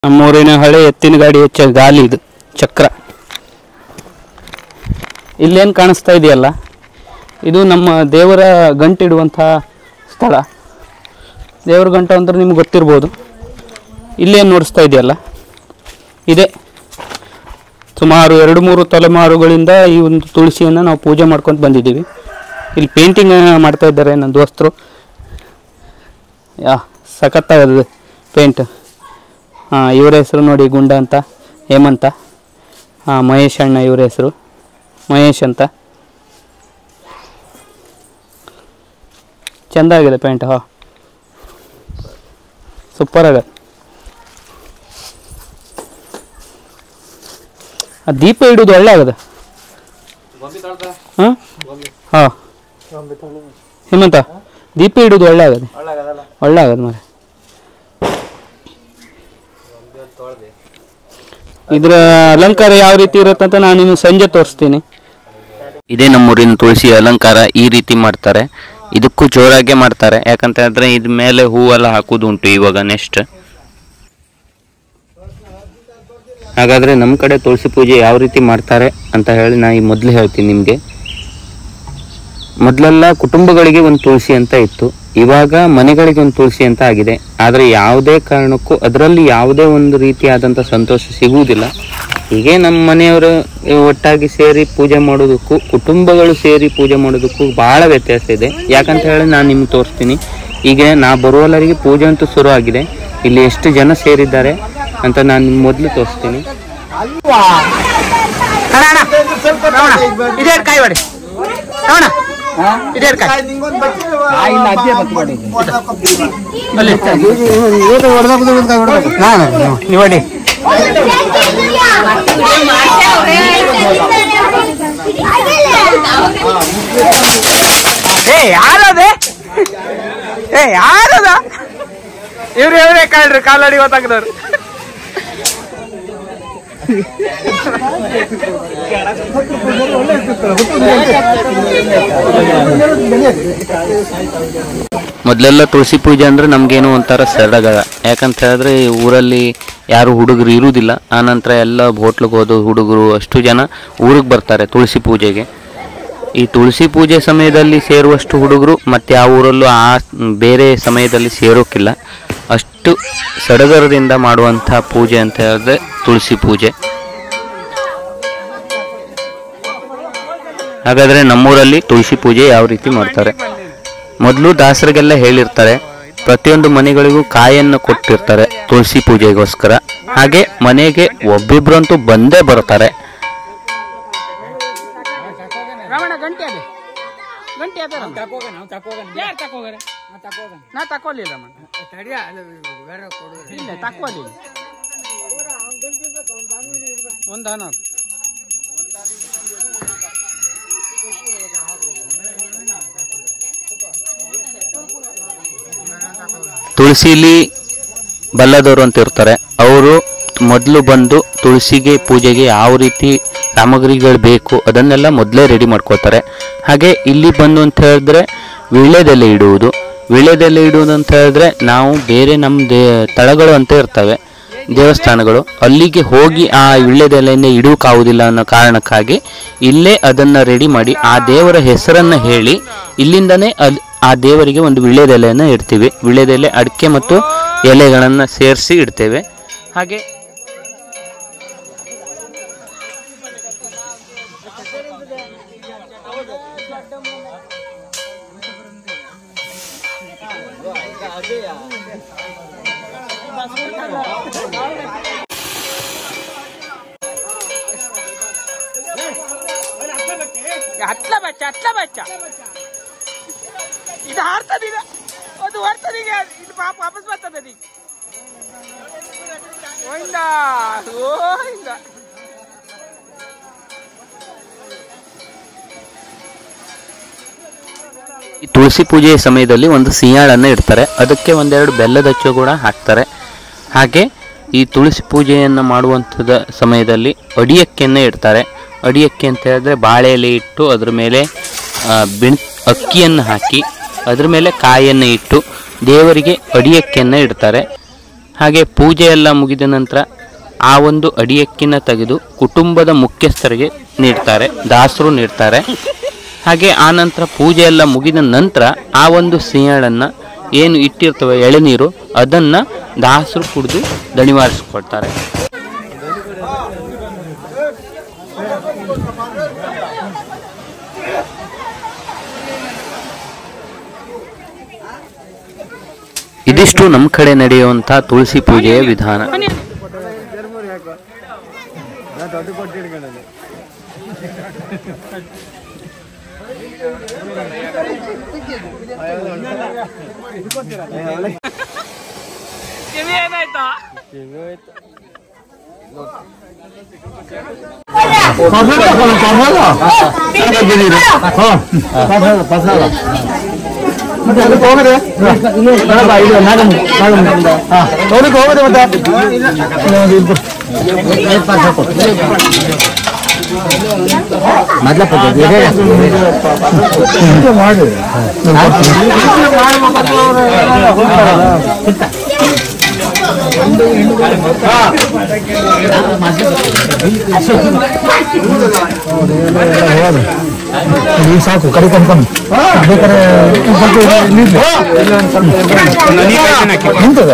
ನಮ್ಮೂರಿನ ಹಳೆ ಎತ್ತಿನ ಗಾಡಿ ಹೆಚ್ಚ ಗಾಲಿ ಇದು ಚಕ್ರ ಇಲ್ಲೇನು ಕಾಣಿಸ್ತಾ ಇದೆಯಲ್ಲ ಇದು ನಮ್ಮ ದೇವರ ಗಂಟಿಡುವಂಥ ಸ್ಥಳ ದೇವರ ಗಂಟು ಅಂದ್ರೆ ನಿಮ್ಗೆ ಗೊತ್ತಿರ್ಬೋದು ಇಲ್ಲೇನು ನೋಡಿಸ್ತಾ ಇದೆಯಲ್ಲ ಇದೆ ಸುಮಾರು ಎರಡು ಮೂರು ತಲೆಮಾರುಗಳಿಂದ ಈ ಒಂದು ತುಳಸಿಯನ್ನು ನಾವು ಪೂಜೆ ಮಾಡ್ಕೊಂಡು ಬಂದಿದ್ದೀವಿ ಇಲ್ಲಿ ಪೇಂಟಿಂಗ್ ಮಾಡ್ತಾ ಇದ್ದಾರೆ ನನ್ನ ದೋಸ್ತರು ಯಾ ಸಖತ್ತಾಗದು ಪೇಂಟ್ ಹಾಂ ಇವರ ಹೆಸರು ನೋಡಿ ಗುಂಡ ಅಂತ ಹೇಮಂತ ಹಾಂ ಮಹೇಶ್ ಅಣ್ಣ ಇವರ ಹೆಸರು ಮಹೇಶ್ ಅಂತ ಚೆಂದ ಆಗಿದೆ ಪೇಂಟ್ ಹಾಂ ಸೂಪರ್ ಆಗ ಆ ದೀಪ ಇಡೋದು ಒಳ್ಳೆ ಆಗದ ಹಾಂ ಹಾಂ ಹೇಮಂತ ದೀಪ ಇಡೋದು ಒಳ್ಳೆ ಆಗದೆ ಒಳ್ಳೆ ಆಗದ ಮರೆ ಇದ್ರ ಅಲಂಕಾರ ಯಾವ ರೀತಿ ಇರುತ್ತೆ ಅಂತ ನಾನು ನಿಮ್ಗೆ ಸಂಜೆ ತೋರಿಸ್ತೀನಿ ಇದೇ ನಮ್ಮೂರಿನ ತುಳಸಿ ಅಲಂಕಾರ ಈ ರೀತಿ ಮಾಡ್ತಾರೆ ಇದಕ್ಕೂ ಜೋರಾಗೆ ಮಾಡ್ತಾರೆ ಯಾಕಂತ ಹೇಳಿದ್ರೆ ಇದ್ರ ಮೇಲೆ ಹೂವೆಲ್ಲ ಹಾಕೋದು ಉಂಟು ಇವಾಗ ನೆಕ್ಸ್ಟ್ ಹಾಗಾದ್ರೆ ನಮ್ಮ ಕಡೆ ತುಳಸಿ ಪೂಜೆ ಯಾವ ರೀತಿ ಮಾಡ್ತಾರೆ ಅಂತ ಹೇಳಿ ನಾ ಈ ಮೊದಲು ಹೇಳ್ತೀನಿ ನಿಮಗೆ ಮೊದಲೆಲ್ಲ ಕುಟುಂಬಗಳಿಗೆ ಒಂದು ತುಳಸಿ ಅಂತ ಇತ್ತು ಇವಾಗ ಮನೆಗಳಿಗೆ ಒಂದು ತುಳಸಿ ಅಂತ ಆಗಿದೆ ಆದರೆ ಯಾವುದೇ ಕಾರಣಕ್ಕೂ ಅದರಲ್ಲಿ ಯಾವುದೇ ಒಂದು ರೀತಿಯಾದಂಥ ಸಂತೋಷ ಸಿಗುವುದಿಲ್ಲ ಹೀಗೆ ನಮ್ಮ ಮನೆಯವರು ಒಟ್ಟಾಗಿ ಸೇರಿ ಪೂಜೆ ಮಾಡೋದಕ್ಕೂ ಕುಟುಂಬಗಳು ಸೇರಿ ಪೂಜೆ ಮಾಡೋದಕ್ಕೂ ಬಹಳ ವ್ಯತ್ಯಾಸ ಇದೆ ಯಾಕಂತ ಹೇಳಿ ನಾನು ನಿಮ್ಗೆ ತೋರಿಸ್ತೀನಿ ಈಗ ನಾ ಬರುವಲ್ಲರಿಗೆ ಪೂಜೆ ಅಂತೂ ಶುರು ಆಗಿದೆ ಇಲ್ಲಿ ಎಷ್ಟು ಜನ ಸೇರಿದ್ದಾರೆ ಅಂತ ನಾನು ನಿಮ್ಗೆ ಮೊದಲು ತೋರಿಸ್ತೀನಿ ಇದೇ ಕಾಯಿ ಮಾಡಿ ಅಣ್ಣ ಇದೇ ಕಾಯಿ ನೋಡಿ ಏ ಯಾರದೆ ಏ ಯಾರದ ಇವ್ರು ಇವರೇ ಕಾಳ್ರಿ ಕಾಲಡಿ ಗೊತ್ತಾಗದವ್ರು ಮೊದಲೆಲ್ಲ ತುಳಸಿ ಪೂಜೆ ಅಂದ್ರೆ ನಮ್ಗೇನೋ ಒಂಥರ ಸಡಗರ ಯಾಕಂತ ಹೇಳಿದ್ರೆ ಈ ಊರಲ್ಲಿ ಯಾರು ಹುಡುಗರು ಇರುವುದಿಲ್ಲ ಆನಂತರ ಎಲ್ಲ ಹೋಟ್ಲಿಗೆ ಹೋದ ಹುಡುಗರು ಅಷ್ಟು ಜನ ಊರಿಗೆ ಬರ್ತಾರೆ ತುಳಸಿ ಪೂಜೆಗೆ ಈ ತುಳಸಿ ಪೂಜೆ ಸಮಯದಲ್ಲಿ ಸೇರುವಷ್ಟು ಹುಡುಗರು ಮತ್ತೆ ಯಾವ ಊರಲ್ಲೂ ಆ ಬೇರೆ ಸಮಯದಲ್ಲಿ ಸೇರೋಕ್ಕಿಲ್ಲ ಅಷ್ಟು ಸಡಗರದಿಂದ ಮಾಡುವಂಥ ಪೂಜೆ ಅಂತ ಹೇಳಿದ್ರೆ ತುಳಸಿ ಪೂಜೆ ಹಾಗಾದ್ರೆ ನಮ್ಮೂರಲ್ಲಿ ತುಳಸಿ ಪೂಜೆ ಯಾವ ರೀತಿ ಮಾಡ್ತಾರೆ ಮೊದಲು ದಾಸರಿಗೆಲ್ಲ ಹೇಳಿರ್ತಾರೆ ಪ್ರತಿಯೊಂದು ಮನೆಗಳಿಗೂ ಕಾಯನ್ನು ಕೊಟ್ಟಿರ್ತಾರೆ ತುಳಸಿ ಪೂಜೆಗೋಸ್ಕರ ಹಾಗೆ ಮನೆಗೆ ಒಬ್ಬಿಬ್ರಂತೂ ಬಂದೇ ಬರ್ತಾರೆ ರಮಣ ಗಂಟೆ ಅದೇ ಗಂಟೆ ಅದ ಯಾರು ತಕೋಗಾರೆ ನಾ ತಕೊಳ್ಳಿಲ್ಲ ರಮಣ ಇಲ್ಲ ತಕೊಳ್ಳಿಲ್ಲ ಒಂದು ಹಣ ತುಳಸಿಲಿ ಬಲ್ಲದವರು ಅಂತ ಇರ್ತಾರೆ ಅವರು ಮೊದಲು ಬಂದು ತುಳಸಿಗೆ ಪೂಜೆಗೆ ಯಾವ ರೀತಿ ಸಾಮಗ್ರಿಗಳು ಬೇಕು ಅದನ್ನೆಲ್ಲ ಮೊದಲೇ ರೆಡಿ ಮಾಡ್ಕೋತಾರೆ ಹಾಗೆ ಇಲ್ಲಿ ಬಂದು ಅಂತ ಹೇಳಿದ್ರೆ ವೀಳ್ಯದೆಲೆ ಇಡುವುದು ವೀಳ್ಯದೆಲೆ ಇಡುವುದು ಅಂತ ಹೇಳಿದ್ರೆ ನಾವು ಬೇರೆ ನಮ್ಮ ದೇ ತಳಗಳು ಅಂತ ಇರ್ತವೆ ದೇವಸ್ಥಾನಗಳು ಅಲ್ಲಿಗೆ ಹೋಗಿ ಆ ವೀಳ್ಯದೆಲೆಯಿಂದ ಇಡೋಕ್ಕಾಗೋದಿಲ್ಲ ಅನ್ನೋ ಕಾರಣಕ್ಕಾಗಿ ಇಲ್ಲೇ ಅದನ್ನು ರೆಡಿ ಮಾಡಿ ಆ ದೇವರ ಹೆಸರನ್ನು ಹೇಳಿ ಇಲ್ಲಿಂದನೇ ಅಲ್ ಆ ದೇವರಿಗೆ ಒಂದು ವೀಳ್ಯದೆಲೆಯನ್ನು ಇಡ್ತೀವಿ ವೀಳ್ಯದೆಲೆ ಅಡಿಕೆ ಮತ್ತು ಎಲೆಗಳನ್ನು ಸೇರಿಸಿ ಇಡ್ತೇವೆ ಹಾಗೆ ಹತ್ಲ ಬಚ್ಚ ಹತ್ಲ ಬಚ್ಚ ಇದು ಹಾರ್ತದ ಈಗ ಅದು ಹೊರ್ತದ ಈಗ ಇದು ಪಾಪ ವಾಪಸ್ ಬರ್ತದ ಈಗ ಓಯಿಂದ ಓಯಿಂದ ಈ ತುಳಸಿ ಪೂಜೆಯ ಸಮಯದಲ್ಲಿ ಒಂದು ಸಿಯಾಳನ್ನು ಇಡ್ತಾರೆ ಅದಕ್ಕೆ ಒಂದೆರಡು ಬೆಲ್ಲದ ಅಚ್ಚು ಕೂಡ ಹಾಕ್ತಾರೆ ಹಾಗೆ ಈ ತುಳಸಿ ಪೂಜೆಯನ್ನು ಮಾಡುವಂಥದ್ದು ಸಮಯದಲ್ಲಿ ಅಡಿಯಕ್ಕೆಯನ್ನು ಇಡ್ತಾರೆ ಅಡಿಯಕ್ಕೆ ಅಂತ ಹೇಳಿದ್ರೆ ಬಾಳೆ ಎಲೆ ಇಟ್ಟು ಅದ್ರ ಮೇಲೆ ಆ, ಬಿಣ್ ಅಕ್ಕಿಯನ್ನು ಹಾಕಿ ಅದ್ರ ಮೇಲೆ ಕಾಯನ್ನು ಇಟ್ಟು ದೇವರಿಗೆ ಅಡಿಯಕ್ಕೆಯನ್ನು ಇಡ್ತಾರೆ ಹಾಗೆ ಪೂಜೆ ಎಲ್ಲ ಮುಗಿದ ನಂತರ ಆ ಒಂದು ಅಡಿಯಕ್ಕಿನ ತೆಗೆದು ಕುಟುಂಬದ ಮುಖ್ಯಸ್ಥರಿಗೆ ನೀಡ್ತಾರೆ ದಾಸರು ನೀಡ್ತಾರೆ ಹಾಗೆ ಆ ನಂತರ ಪೂಜೆ ಎಲ್ಲ ಮುಗಿದ ನಂತರ ಆ ಒಂದು ಸಿಂಹಳನ್ನು ಏನು ಇಟ್ಟಿರ್ತವೆ ಎಳೆನೀರು ಅದನ್ನು ದಾಸರು ಕುಡಿದು ದಣಿವಾರಿಸ್ಕೊಳ್ತಾರೆ ಇದಿಷ್ಟು ನಮ್ಮ ಕಡೆ ನಡೆಯುವಂಥ ತುಳಸಿ ಪೂಜೆಯ ವಿಧಾನ ಸಾಕು ಕಡೆ ಕನ್ಕೊಂಡು ಬೇಕಾದ್ರೆ ಒಂದ್ ಸ್ವಲ್ಪ ಇಲ್ಲಿ ನಿಂತದ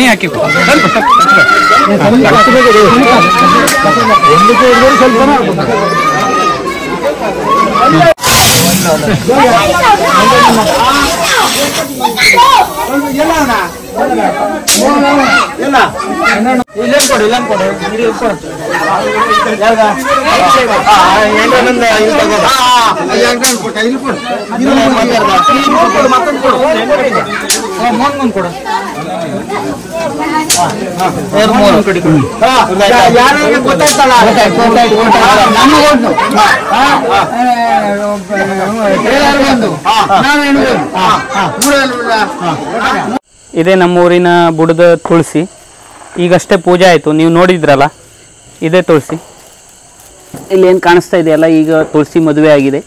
ಇದೇ ನಮ್ಮೂರಿನ ಬುಡದ ತುಳಸಿ ಈಗಷ್ಟೇ ಪೂಜೆ ಆಯಿತು ನೀವು ನೋಡಿದ್ರಲ್ಲ ಇದೇ ತುಳಸಿ ಇಲ್ಲಿ ಏನು ಕಾಣಿಸ್ತಾ ಇದೆಯಲ್ಲ ಈಗ ತುಳಸಿ ಮದುವೆ ಆಗಿದೆ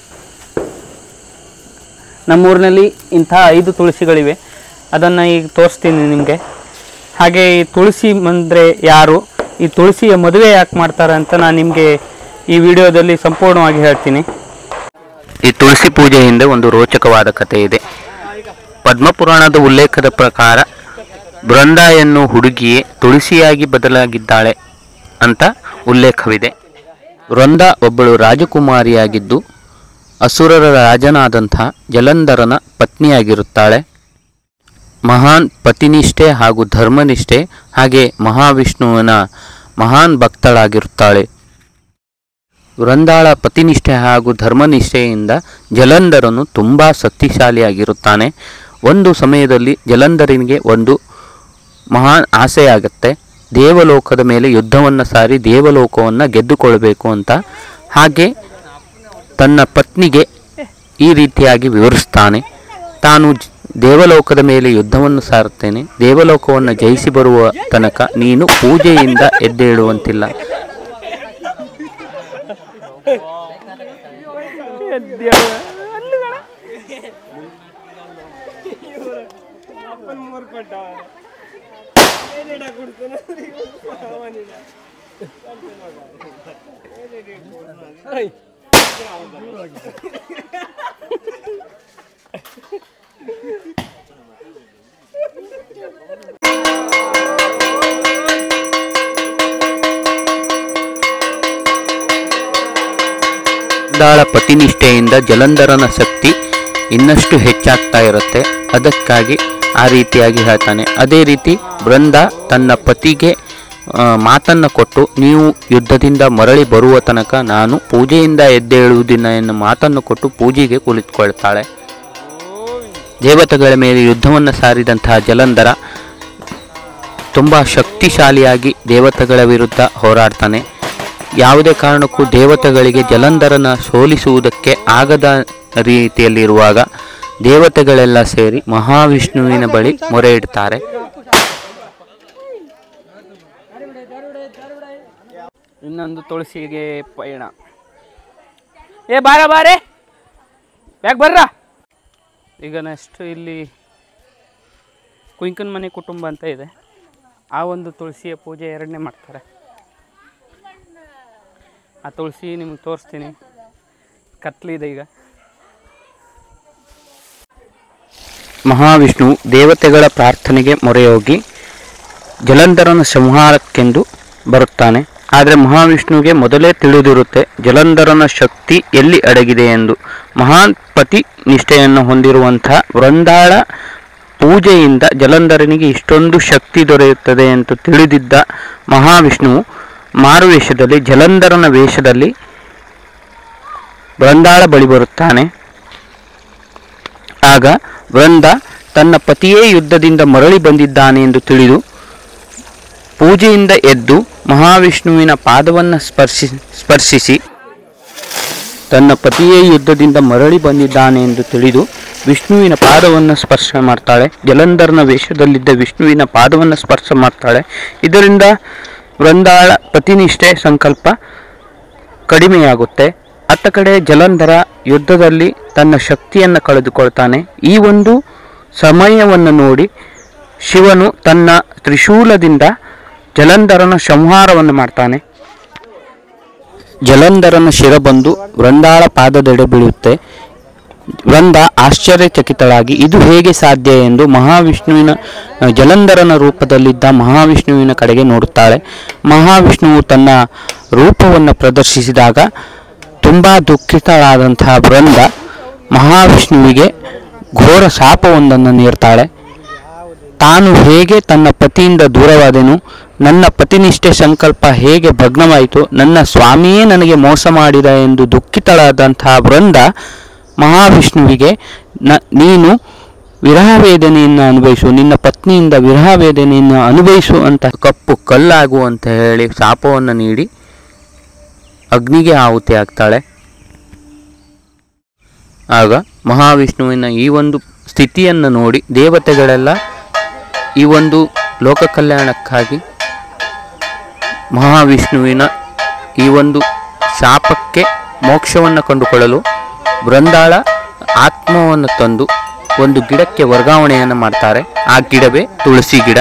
ನಮ್ಮೂರಿನಲ್ಲಿ ಇಂಥ ಐದು ತುಳಸಿಗಳಿವೆ ಅದನ್ನು ಈಗ ತೋರಿಸ್ತೀನಿ ನಿಮಗೆ ಹಾಗೆ ಈ ತುಳಸಿ ಅಂದರೆ ಯಾರು ಈ ತುಳಸಿಯ ಮದುವೆ ಯಾಕೆ ಮಾಡ್ತಾರೆ ಅಂತ ನಾನು ನಿಮಗೆ ಈ ವಿಡಿಯೋದಲ್ಲಿ ಸಂಪೂರ್ಣವಾಗಿ ಹೇಳ್ತೀನಿ ಈ ತುಳಸಿ ಪೂಜೆ ಹಿಂದೆ ಒಂದು ರೋಚಕವಾದ ಕಥೆ ಇದೆ ಪದ್ಮಪುರಾಣದ ಉಲ್ಲೇಖದ ಪ್ರಕಾರ ಬೃಂದ ಎನ್ನು ಹುಡುಗಿಯೇ ತುಳಸಿಯಾಗಿ ಬದಲಾಗಿದ್ದಾಳೆ ಅಂತ ಉಲ್ಲೇಖವಿದೆ ವೃಂದ ಒಬ್ಬಳು ರಾಜಕುಮಾರಿಯಾಗಿದ್ದು ಅಸುರರ ರಾಜನಾದಂಥ ಜಲಂಧರನ ಪತ್ನಿಯಾಗಿರುತ್ತಾಳೆ ಮಹಾನ್ ಪತಿನಿಷ್ಠೆ ಹಾಗೂ ಧರ್ಮನಿಷ್ಠೆ ಹಾಗೆ ಮಹಾವಿಷ್ಣುವಿನ ಮಹಾನ್ ಭಕ್ತಳಾಗಿರುತ್ತಾಳೆ ವೃಂದಾಳ ಪತಿನಿಷ್ಠೆ ಹಾಗೂ ಧರ್ಮನಿಷ್ಠೆಯಿಂದ ಜಲಂಧರನು ತುಂಬ ಶಕ್ತಿಶಾಲಿಯಾಗಿರುತ್ತಾನೆ ಒಂದು ಸಮಯದಲ್ಲಿ ಜಲಂಧರನಿಗೆ ಒಂದು ಮಹಾನ್ ಆಸೆಯಾಗತ್ತೆ ದೇವಲೋಕದ ಮೇಲೆ ಯುದ್ಧವನ್ನು ಸಾರಿ ದೇವಲೋಕವನ್ನು ಗೆದ್ದುಕೊಳ್ಬೇಕು ಅಂತ ಹಾಗೆ ತನ್ನ ಪತ್ನಿಗೆ ಈ ರೀತಿಯಾಗಿ ವಿವರಿಸ್ತಾನೆ ತಾನು ಜ- ದೇವಲೋಕದ ಮೇಲೆ ಯುದ್ಧವನ್ನು ಸಾರುತ್ತೇನೆ ದೇವಲೋಕವನ್ನು ಜಯಿಸಿ ಬರುವ ತನಕ ನೀನು ಪೂಜೆಯಿಂದ ಎದ್ದೇಳುವಂತಿಲ್ಲ ದಾಳ ಪತಿನಿಷ್ಠೆಯಿಂದ ಜಲಂಧರನ ಶಕ್ತಿ ಇನ್ನಷ್ಟು ಹೆಚ್ಚಾಗ್ತಾ ಇರುತ್ತೆ ಅದಕ್ಕಾಗಿ ಆ ರೀತಿಯಾಗಿ ಹೇಳ್ತಾನೆ ಅದೇ ರೀತಿ ಬೃಂದ ತನ್ನ ಪತಿಗೆ ಆ, ಮಾತನ್ನು ಕೊಟ್ಟು ನೀವು ಯುದ್ಧದಿಂದ ಮರಳಿ ಬರುವ ತನಕ ನಾನು ಪೂಜೆಯಿಂದ ಎದ್ದೇಳುವುದಿಲ್ಲ ಎನ್ನುವ ಮಾತನ್ನು ಕೊಟ್ಟು ಪೂಜೆಗೆ ಕುಳಿತುಕೊಳ್ತಾಳೆ ದೇವತೆಗಳ ಮೇಲೆ ಯುದ್ಧವನ್ನು ಸಾರಿದಂತಹ ಜಲಂಧರ ತುಂಬ ಶಕ್ತಿಶಾಲಿಯಾಗಿ ದೇವತೆಗಳ ವಿರುದ್ಧ ಹೋರಾಡ್ತಾನೆ ಯಾವುದೇ ಕಾರಣಕ್ಕೂ ದೇವತೆಗಳಿಗೆ ಜಲಂಧರನ ಸೋಲಿಸುವುದಕ್ಕೆ ಆಗದ ರೀತಿಯಲ್ಲಿರುವಾಗ ದೇವತೆಗಳೆಲ್ಲ ಸೇರಿ ಮಹಾವಿಷ್ಣುವಿನ ಬಳಿ ಮೊರೆ ಇಡ್ತಾರೆ ಇನ್ನೊಂದು ತುಳಸಿಗೆ ಪಯಣ ಏ ಬಾರ ಬಾರೆ ಯಾಕೆ ಬರ್ರ ಈಗ ನೆಕ್ಸ್ಟ್ ಇಲ್ಲಿ ಕುಂಕನ್ ಮನೆ ಕುಟುಂಬ ಅಂತ ಇದೆ ಆ ಒಂದು ತುಳಸಿಯ ಪೂಜೆ ಎರಡನೇ ಮಾಡ್ತಾರೆ ಆ ತುಳಸಿ ನಿಮ್ಗೆ ತೋರಿಸ್ತೀನಿ ಕತ್ಲಿದೆ ಈಗ ಮಹಾವಿಷ್ಣು ದೇವತೆಗಳ ಪ್ರಾರ್ಥನೆಗೆ ಮೊರೆಹೋಗಿ ಜಲಂಧರನ ಸಂಹಾರಕ್ಕೆಂದು ಬರುತ್ತಾನೆ ಆದರೆ ಮಹಾವಿಷ್ಣುವಿಗೆ ಮೊದಲೇ ತಿಳಿದಿರುತ್ತೆ ಜಲಂಧರನ ಶಕ್ತಿ ಎಲ್ಲಿ ಅಡಗಿದೆ ಎಂದು ಮಹಾನ್ ಪತಿ ನಿಷ್ಠೆಯನ್ನು ಹೊಂದಿರುವಂಥ ವೃಂದಾಳ ಪೂಜೆಯಿಂದ ಜಲಂಧರನಿಗೆ ಇಷ್ಟೊಂದು ಶಕ್ತಿ ದೊರೆಯುತ್ತದೆ ಎಂದು ತಿಳಿದಿದ್ದ ಮಹಾವಿಷ್ಣುವು ಮಾರುವೇಷದಲ್ಲಿ ಜಲಂಧರನ ವೇಷದಲ್ಲಿ ವೃಂದಾಳ ಬಳಿ ಬರುತ್ತಾನೆ ಆಗ ವೃಂದ ತನ್ನ ಪತಿಯೇ ಯುದ್ಧದಿಂದ ಮರಳಿ ಬಂದಿದ್ದಾನೆ ಎಂದು ತಿಳಿದು ಪೂಜೆಯಿಂದ ಎದ್ದು ಮಹಾವಿಷ್ಣುವಿನ ಪಾದವನ್ನು ಸ್ಪರ್ಶಿ ಸ್ಪರ್ಶಿಸಿ ತನ್ನ ಪತಿಯೇ ಯುದ್ಧದಿಂದ ಮರಳಿ ಬಂದಿದ್ದಾನೆ ಎಂದು ತಿಳಿದು ವಿಷ್ಣುವಿನ ಪಾದವನ್ನು ಸ್ಪರ್ಶ ಮಾಡ್ತಾಳೆ ಜಲಂಧರ್ನ ವೇಷದಲ್ಲಿದ್ದ ವಿಷ್ಣುವಿನ ಪಾದವನ್ನು ಸ್ಪರ್ಶ ಮಾಡ್ತಾಳೆ ಇದರಿಂದ ವೃಂದಾಳ ಪತಿನಿಷ್ಠೆ ಸಂಕಲ್ಪ ಕಡಿಮೆಯಾಗುತ್ತೆ ಅತ್ತ ಕಡೆ ಜಲಂಧರ ಯುದ್ಧದಲ್ಲಿ ತನ್ನ ಶಕ್ತಿಯನ್ನು ಕಳೆದುಕೊಳ್ತಾನೆ ಈ ಒಂದು ಸಮಯವನ್ನು ನೋಡಿ ಶಿವನು ತನ್ನ ತ್ರಿಶೂಲದಿಂದ ಜಲಂಧರನ ಸಂಹಾರವನ್ನು ಮಾಡ್ತಾನೆ ಜಲಂಧರನ ಶಿರ ಬಂದು ವೃಂದಾಳ ಪಾದದೆಡೆ ಬೀಳುತ್ತೆ ವೃಂದ ಆಶ್ಚರ್ಯಚಕಿತಳಾಗಿ ಇದು ಹೇಗೆ ಸಾಧ್ಯ ಎಂದು ಮಹಾವಿಷ್ಣುವಿನ ಅಹ್, ಜಲಂಧರನ ರೂಪದಲ್ಲಿದ್ದ ಮಹಾವಿಷ್ಣುವಿನ ಕಡೆಗೆ ನೋಡುತ್ತಾಳೆ ಮಹಾವಿಷ್ಣುವು ತನ್ನ ರೂಪವನ್ನು ಪ್ರದರ್ಶಿಸಿದಾಗ ತುಂಬ ದುಃಖಿತಳಾದಂತಹ ವೃಂದ ಮಹಾವಿಷ್ಣುವಿಗೆ ಘೋರ ಶಾಪವೊಂದನ್ನು ನೀಡ್ತಾಳೆ ತಾನು ಹೇಗೆ ತನ್ನ ಪತಿಯಿಂದ ದೂರವಾದೆನು ನನ್ನ ಪತಿನಿಷ್ಠೆ ಸಂಕಲ್ಪ ಹೇಗೆ ಭಗ್ನವಾಯಿತು ನನ್ನ ಸ್ವಾಮಿಯೇ ನನಗೆ ಮೋಸ ಮಾಡಿದ ಎಂದು ದುಃಖಿತಳಾದಂತಹ ವೃಂದ ಮಹಾವಿಷ್ಣುವಿಗೆ ನ ನೀನು ವಿರಹ ವೇದನೆಯನ್ನು ಅನುಭವಿಸು ನಿನ್ನ ಪತ್ನಿಯಿಂದ ವಿರಹ ವೇದನೆಯನ್ನು ಅನುಭವಿಸು ಅಂತ ಕಪ್ಪು ಕಲ್ಲಾಗು ಅಂತ ಹೇಳಿ ಶಾಪವನ್ನು ನೀಡಿ ಅಗ್ನಿಗೆ ಆಹುತಿ ಆಗ್ತಾಳೆ ಆಗ ಮಹಾವಿಷ್ಣುವಿನ ಈ ಒಂದು ಸ್ಥಿತಿಯನ್ನು ನೋಡಿ ದೇವತೆಗಳೆಲ್ಲ ಈ ಒಂದು ಲೋಕ ಕಲ್ಯಾಣಕ್ಕಾಗಿ ಮಹಾವಿಷ್ಣುವಿನ ಈ ಒಂದು ಶಾಪಕ್ಕೆ ಮೋಕ್ಷವನ್ನು ಕಂಡುಕೊಳ್ಳಲು ಬೃಂದಾಳ ಆತ್ಮವನ್ನು ತಂದು ಒಂದು ಗಿಡಕ್ಕೆ ವರ್ಗಾವಣೆಯನ್ನು ಮಾಡ್ತಾರೆ ಆ ಗಿಡವೇ ತುಳಸಿ ಗಿಡ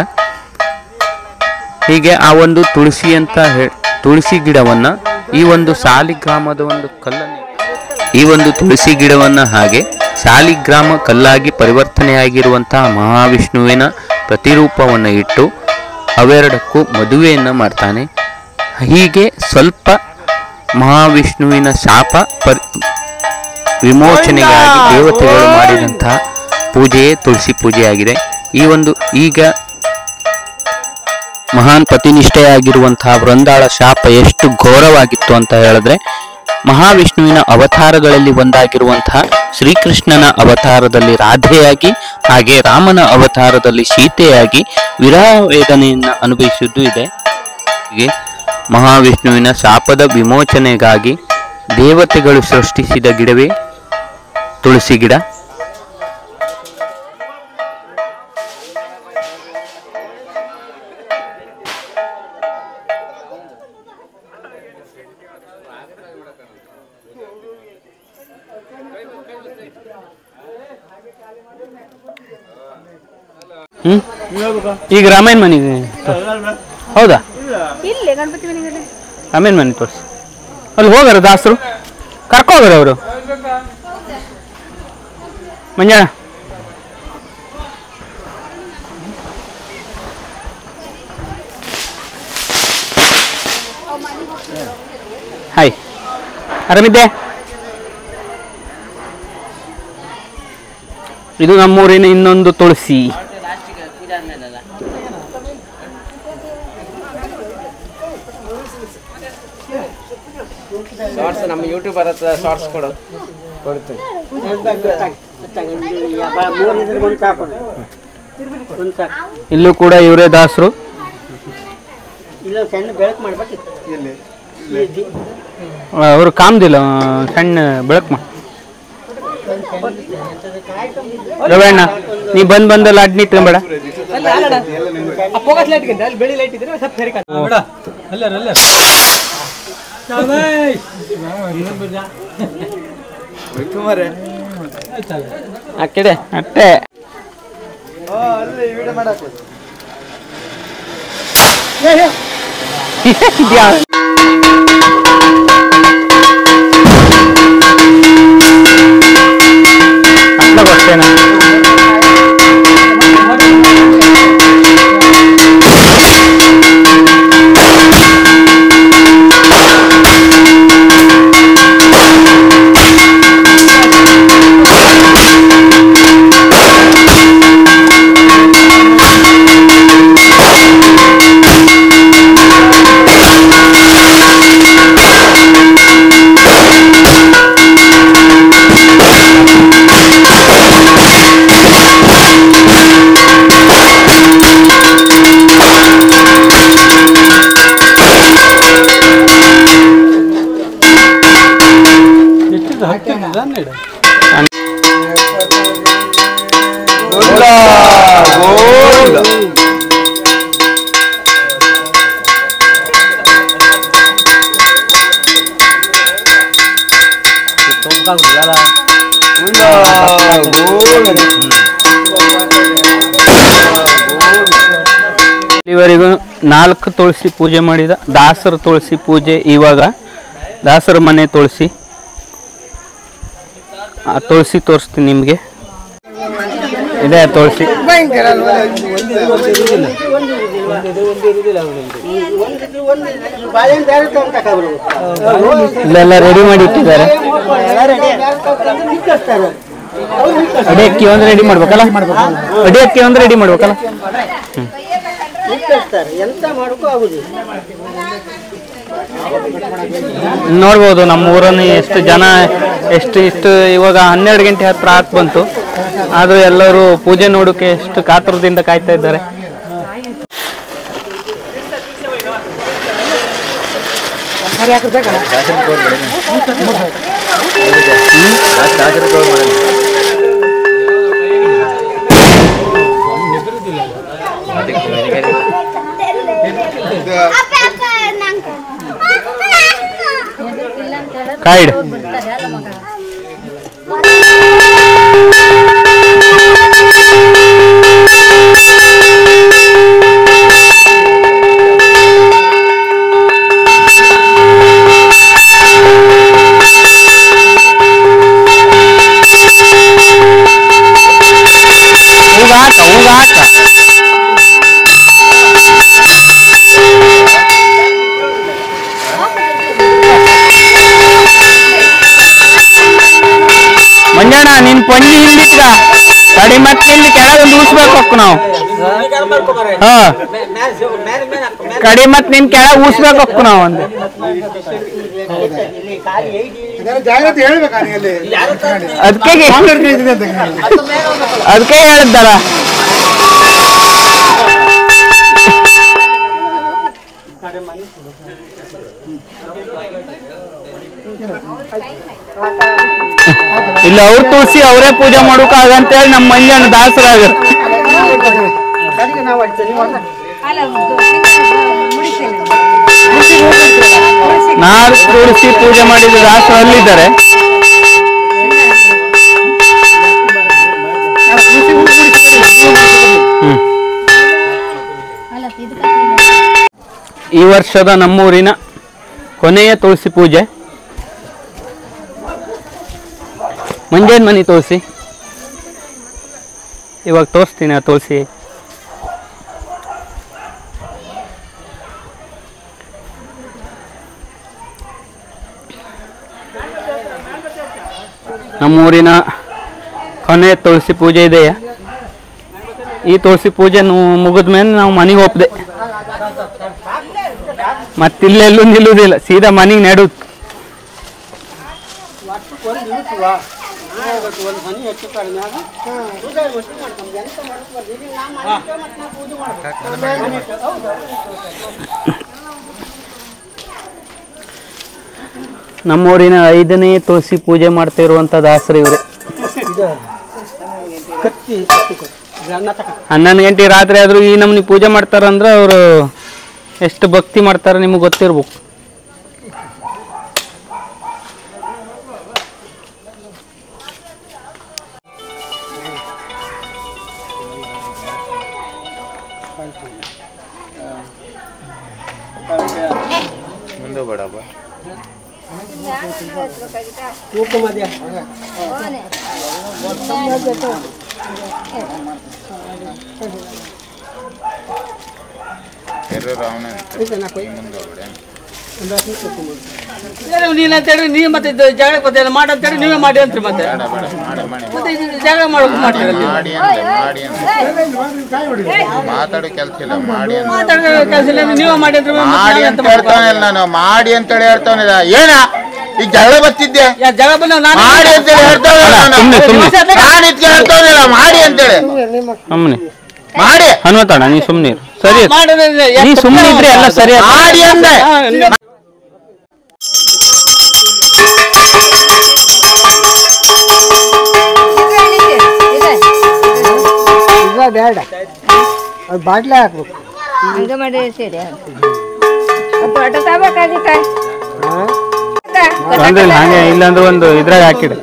ಹೀಗೆ ಆ ಒಂದು ತುಳಸಿ ಅಂತ ಹೇ ತುಳಸಿ ಗಿಡವನ್ನು ಈ ಒಂದು ಸಾಲಿಗ್ರಾಮದ ಒಂದು ಕಲ್ಲನ್ನು ಈ ಒಂದು ತುಳಸಿ ಗಿಡವನ್ನು ಹಾಗೆ ಶಾಲಿಗ್ರಾಮ ಕಲ್ಲಾಗಿ ಪರಿವರ್ತನೆಯಾಗಿರುವಂತಹ ಮಹಾವಿಷ್ಣುವಿನ ಪ್ರತಿರೂಪವನ್ನು ಇಟ್ಟು ಅವೆರಡಕ್ಕೂ ಮದುವೆಯನ್ನು ಮಾಡ್ತಾನೆ ಹೀಗೆ ಸ್ವಲ್ಪ ಮಹಾವಿಷ್ಣುವಿನ ಶಾಪ ಪರಿ ವಿಮೋಚನೆಗಾಗಿ ದೇವತೆಗಳು ಮಾಡಿದಂತಹ ಪೂಜೆಯೇ ತುಳಸಿ ಪೂಜೆಯಾಗಿದೆ ಈ ಒಂದು ಈಗ ಮಹಾನ್ ಪತಿನಿಷ್ಠೆಯಾಗಿರುವಂತಹ ವೃಂದಾಳ ಶಾಪ ಎಷ್ಟು ಘೋರವಾಗಿತ್ತು ಅಂತ ಹೇಳಿದ್ರೆ ಮಹಾವಿಷ್ಣುವಿನ ಅವತಾರಗಳಲ್ಲಿ ಒಂದಾಗಿರುವಂತಹ ಶ್ರೀಕೃಷ್ಣನ ಅವತಾರದಲ್ಲಿ ರಾಧೆಯಾಗಿ ಹಾಗೆ ರಾಮನ ಅವತಾರದಲ್ಲಿ ಸೀತೆಯಾಗಿ ವಿರಹ ವೇದನೆಯನ್ನು ಅನುಭವಿಸಿದ್ದು ಇದೆ ಹೀಗೆ ಮಹಾವಿಷ್ಣುವಿನ ಶಾಪದ ವಿಮೋಚನೆಗಾಗಿ ದೇವತೆಗಳು ಸೃಷ್ಟಿಸಿದ ಗಿಡವೇ ತುಳಸಿ ಗಿಡ ಹ್ಞೂ ಈಗ ರಾಮಾಯಣ ಮನೆಗೆ ಹೌದಾ ಇಲ್ಲೇ ಗಣಪತಿ ಮನೆಗೆ ರಾಮಾಯಣ ಮನೆ ತೋರಿಸಿ ಅಲ್ಲಿ ಹೋಗಾರ ದಾಸರು ಕರ್ಕೋಗಾರ ಅವರು ಮಂಜಾಣ ಹಾಯ್ ಆರಾಮಿದ್ದೆ ಇದು ನಮ್ಮೂರಿನ ಇನ್ನೊಂದು ತುಳಸಿ ಶಾರ್ಟ್ಸ್ ನಮ್ಮ ಯೂಟ್ಯೂಬ್ ಬರುತ್ತೆ ಶಾರ್ಟ್ಸ್ ಕೊಡು ಕೊಡ್ತೀನಿ ಇಲ್ಲೂ ಕೂಡ ಇವರೇ ದಾಸರು ಇಲ್ಲ ಸಣ್ಣ ಬೆಳಕು ಮಾಡ್ಬೇಕಿತ್ತು ಅವರು ಕಾಮ್ದಿಲ್ಲ ಆ, ಸಣ್ಣ ಬೆಳಕು ಮಾ ರವಣ್ಣ ನೀ ಬಂದ್ ಬಂದಲ್ಲಿ ಅಡ್ನಿ ಇಟ್ಕೊಂಬೇಡ ಅಪ್ಪೋಗಸ್ ಲೈಟ್ ಅಲ್ಲಿ ಬೆಳಿ ಲೈಟ್ ಇದ್ರೆ ಸ್ವಲ್ಪ ಸರಿ ಆ ಕಡೆ ಅಟ್ಟೆ ಇದ್ಯಾ? ಅಟ್ಲ ಗೊತ್ತೇನಾ ಇಲ್ಲಿವರೆಗೂ ನಾಲ್ಕು ತುಳಸಿ ಪೂಜೆ ಮಾಡಿದ ದಾಸರ ತುಳಸಿ ಪೂಜೆ ಇವಾಗ ದಾಸರ ಮನೆ ತುಳಸಿ ಆ ತುಳಸಿ ತೋರಿಸ್ತೀನಿ ನಿಮಗೆ ಇದೆ ಆ ತುಳಸಿ ಇಲ್ಲೆಲ್ಲ ರೆಡಿ ಮಾಡಿ ಇಟ್ಟಿದ್ದಾರೆ ಅಡಿಯಕ್ಕಿ ಒಂದು ರೆಡಿ ಮಾಡ್ಬೇಕಲ್ಲ ಅಡಿಯಕ್ಕಿ ಒಂದು ರೆಡಿ ಮಾಡ್ಬೇಕಲ್ಲ ನೋಡ್ಬೋದು ನಮ್ಮ ಊರನ್ನು ಎಷ್ಟು ಜನ ಎಷ್ಟು ಇಷ್ಟು ಇವಾಗ ಹನ್ನೆರಡು ಗಂಟೆ ಹತ್ರ ಹಾಕ್ ಬಂತು ಆದ್ರೂ ಎಲ್ಲರೂ ಪೂಜೆ ನೋಡೋಕೆ ಎಷ್ಟು ಕಾತುರದಿಂದ ಕಾಯ್ತಾ ಇದ್ದಾರೆ ಕಾಯ್ಡ್ ಹೂಗಾಕ ಹೂಗಾಕ ಮಂಜಣ್ಣ ನಿನ್ ಪಂಡಿ ಇಲ್ಲಿಟ್ಕ ಕಡಿ ಮತ್ತೆ ಇಲ್ಲಿ ಕೆಳಗೊಂದು ಊಸ್ಬೇಕು ನಾವು ಹಾ ಕಡಿ ಮತ್ ನಿನ್ ಕೆಳಗ್ ಊಸ್ಬೇಕು ನಾವು ಒಂದು ಜಾಗ್ರತೆ ಹೇಳ್ಬೇಕಾ ನೀ ಅಲ್ಲಿ ಅದಕ್ಕೆ ಅದಕ್ಕೆ ಹೇಳಿದ್ದಲ್ಲ ಇಲ್ಲ ಅವ್ರ ತುಳಸಿ ಅವರೇ ಪೂಜೆ ಮಾಡೋಕಾಗ ಅಂತೇಳಿ ನಮ್ಮ ಮಂಜಣ್ಣ ದಾಸರಾಗ ನಾಲ್ಕು ತುಳಸಿ ಪೂಜೆ ಮಾಡಿದ ದಾಸರು ಅಲ್ಲಿದ್ದಾರೆ ಹ್ಮ್. ಈ ವರ್ಷದ ನಮ್ಮೂರಿನ ಕೊನೆಯ ತುಳಸಿ ಪೂಜೆ ಮಂಜೇನ್ ಮನಿ ತುಳಸಿ ಇವಾಗ ತೋರಿಸ್ತೀನಿ ಆ ತುಳಸಿ ನಮ್ಮೂರಿನ ಕೊನೆ ತುಳಸಿ ಪೂಜೆ ಇದೆಯಾ ಈ ತುಳಸಿ ಪೂಜೆ ಮುಗಿದ ಮೇಲೆ ನಾವು ಮನೆಗೆ ಹೋಗ್ದೆ ಮತ್ತಿಲ್ಲೆಲ್ಲೂ ನಿಲ್ಲುವುದಿಲ್ಲ ಸೀದಾ ಮನೆಗೆ ನೆಡು ನಮ್ಮೂರಿನ ಐದನೇ ತುಳಸಿ ಪೂಜೆ ಮಾಡ್ತಾ ಇರುವಂತ ದಾಸರು ಇವ್ರೆ ಹನ್ನೊಂದು ಗಂಟೆ ರಾತ್ರಿ ಆದ್ರೂ ಈ ನಮ್ನಿ ಪೂಜೆ ಮಾಡ್ತಾರಂದ್ರೆ ಅವರು ಎಷ್ಟು ಭಕ್ತಿ ಮಾಡ್ತಾರೆ ನಿಮಗೆ ಗೊತ್ತಿರ್ಬೇಕು ಮುಂದೆ ಬೇಡಪ್ಪ ನೀನು ಅಂತೇಳಿ ನೀವು ಮತ್ತೆ ಇದು ಜಗಳ ಮತ್ತೆ ಮಾಡಿ ಅಂತೇಳಿ ನೀವೇ ಮಾಡಿ ಅಂತ್ರಿ ಮತ್ತೆ ಮತ್ತೆ ಇದು ಜಗಳ ಮಾಡೋಕೆ ಮಾಡ್ತೀರ ನೀವು ಮಾತಾಡೋ ಕೆಲಸ ಇಲ್ಲ ಮಾಡಿ ಅಂತ ಮಾತಾಡೋ ಕೆಲಸ ಇಲ್ಲ ನೀವೇ ಮಾಡಿ ಅಂದ್ರೆ ಮತ್ತೆ ಮಾಡಿ ನಾವೇ ಅಂತ ಅಂತ ಮಾಡ್ಕೊಳ್ಳೋದು. ಹೇಳ್ತಾನಿಲ್ಲ ನಾನು ಮಾಡಿ ಅಂತೇಳಿ ಹೇಳ್ತಾನಿಲ್ಲ ಏನ ಈಗ ಜಗಳ ಬರ್ತಿದ್ದೆ ಯಾ, ಜಗಳ ಬಂದ ನಾನು ಮಾಡಿ ಅಂತೇಳಿ ಹೇಳ್ತಾನಿಲ್ಲ ನಾನು ಸುಮ್ನೆ, ಸುಮ್ನೆ. ನಾನು ಇದಕ್ಕೆ ಹೇಳ್ತಾನಿಲ್ಲ ಮಾಡಿ ಅಂತೇಳಿ ಸುಮ್ಮನೆ ಮಾಡಿ ಹನುಮಂತಣ್ಣ ನೀ ಸುಮ್ಮನೆ ಸರಿ ಮಾಡಿದ್ರೆ ನೀ ಸುಮ್ಮನೆ ಇದ್ರೆ ಎಲ್ಲ ಸರಿ ಆಗುತ್ತೆ. ಮಾಡಿ ಅಂದೆ ಇಲ್ಲ ಬೇಡ ಅದು ಬಾಟ್ಲೆ ಹಾಕ್ಬೇಕು ಹಂಗ ಮಾಡಿ ಸೇರಿ ಪರೋಟ ತಗೋಬೇಕಾಗಿತ್ತ ಅಂದ್ರೆ ಇಲ್ಲಿ ಹಾಗೆ ಇಲ್ಲಾಂದ್ರೆ ಒಂದು ಇದ್ರಾಗ ಹಾಕಿಡು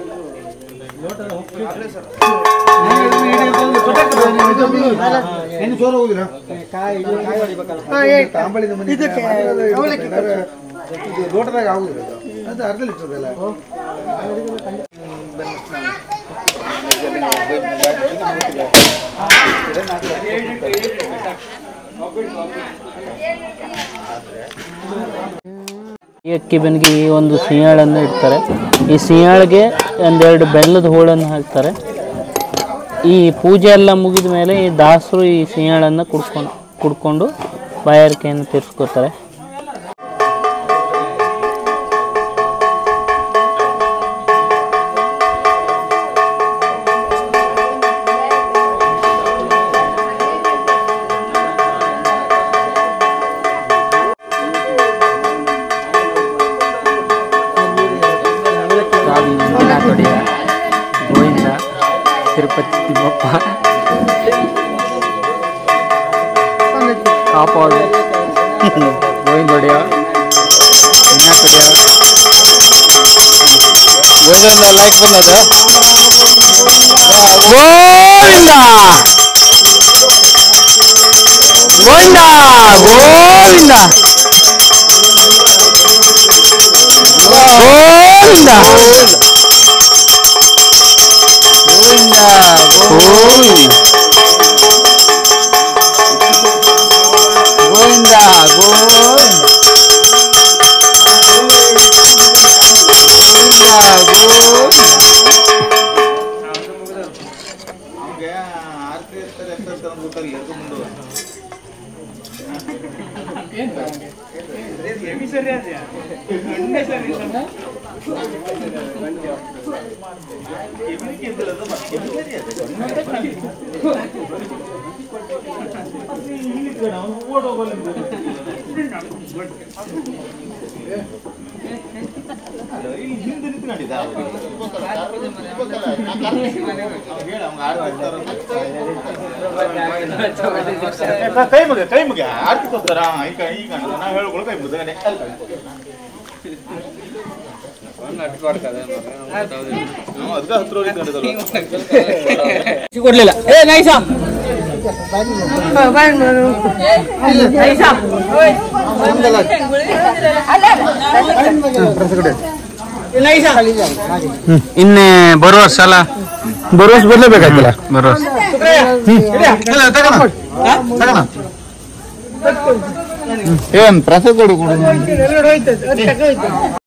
ಲೋಟದಾಗ ಆಗುದಿಲ್ಲ ಅದು ಅರ್ಧ ಲೀಟರ್ ಅಲ್ಲ ಈ ಅಕ್ಕಿ ಬೆನ್ನಿಗೆ ಈ ಒಂದು ಸಿಂಯಾಳನ್ನು ಇಡ್ತಾರೆ ಈ ಸಿಂಯಾಳಿಗೆ ಒಂದೆರಡು ಬೆಲ್ಲದ ಹೋಳನ್ನು ಹಾಕ್ತಾರೆ ಈ ಪೂಜೆ ಎಲ್ಲ ಮುಗಿದ ಮೇಲೆ ಈ ದಾಸರು ಈ ಸಿಂಯಾಳನ್ನು ಕುಡ್ಕೊಂಡು ಕುಡ್ಕೊಂಡು ಬಾಯಾರಿಕೆಯನ್ನು ತೀರಿಸ್ಕೋತಾರೆ ಗೋವಿಂದ ತಿರುಪತಿ ತಿಮ್ಮಪ್ಪ ಕಾಪಾಡು ಗೋವಿಂದ ಒಡೆಯ ವಿನಾಯಕ ಒಡೆಯ ಗೋವಿಂದ ಲೈಕ್ ಬಂದದ ಗೋವಿಂದ ಗೋವಿಂದ ಗೋವಿಂದ ಗೋವಿಂದ ಗೋವಿಂದ ಗೋವಿಂದ ಗೋವಿಂದ ಗೋವಿಂದ ಕೈ ಮುಗ ಕೈ ಮುಗ ಆರ್ತಿ ಕೊಡ್ತಾರ ಈಗ ಈಗ ನಾವು ಹೇಳ್ಕೊಳ್ಳೋ ಕೈ ಮುಗ್ದಾನೆ ಅದಕ್ಕೆ ಹತ್ರ ಕೊಡ್ಲಿಲ್ಲ ಏ ನೈಸ ನೈಸ ಇನ್ನೇ ಬರುವ ಸಲ ಬರುವ ವರ್ಷ ಬರ್ಲೇಬೇಕಾಯ್ತಲ್ಲ ಬರುವ ಏನ್ ಪ್ರಸಾದ ಕೊಡು ಕೊಡು